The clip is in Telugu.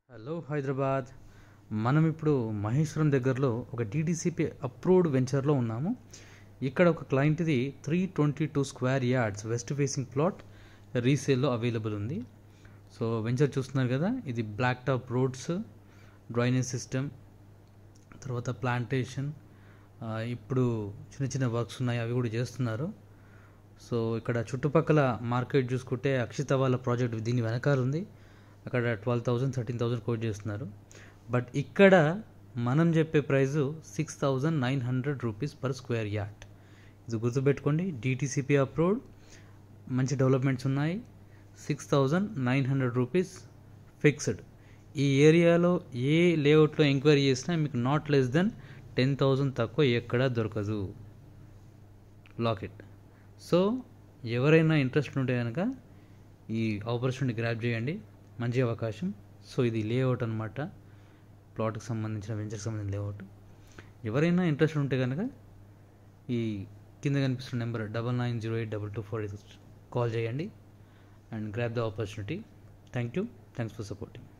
హలో హైదరాబాద్ మనం ఇప్పుడు మహేశ్వరం దగ్గరలో ఒక డీటీసీపీ అప్రూవ్డ్ వెంచర్లో ఉన్నాము ఇక్కడ ఒక క్లయింట్ది three twenty two square yards west facing plot రీసేల్లో అవైలబుల్ ఉంది సో వెంచర్ చూస్తున్నారు కదా ఇది black top roads drainage system తర్వాత ప్లాంటేషన్ ఇప్పుడు చిన్న చిన్న వర్క్స్ ఉన్నాయి అవి కూడా చేస్తున్నారు సో ఇక్కడ చుట్టుపక్కల మార్కెట్ చూసుకుంటే అక్షిత వాళ్ళ ప్రాజెక్ట్ దీని వెనకాల ఉంది అక్కడ twelve thousand thirteen thousand quote చేస్తున్నారు బట్ ఇక్కడ మనం చెప్పే price six thousand nine hundred rupees per square yard ఇది గుర్తుపెట్టుకోండి డిటీసీపీ అప్రూవ్డ్ మంచి డెవలప్మెంట్స్ ఉన్నాయి six thousand nine hundred rupees fixed ఈ ఏరియాలో ఏ లేఅవుట్లో ఎంక్వైరీ చేసినా మీకు not less than ten thousand తక్కువ ఎక్కడా దొరకదు లాకెట్ సో ఎవరైనా ఇంట్రెస్ట్ ఉంటే కనుక ఈ ఆపర్చునిటీ గ్రాప్ చేయండి మంచి అవకాశం సో ఇది లేఅవుట్ అనమాట ప్లాట్కి సంబంధించిన వెంచర్కి సంబంధించిన లేఅవుట్ ఎవరైనా ఇంట్రెస్ట్ ఉంటే కనుక ఈ కింద కనిపిస్తున్న number double nine zero eight double two four call చేయండి and grab the opportunity thank you thanks for supporting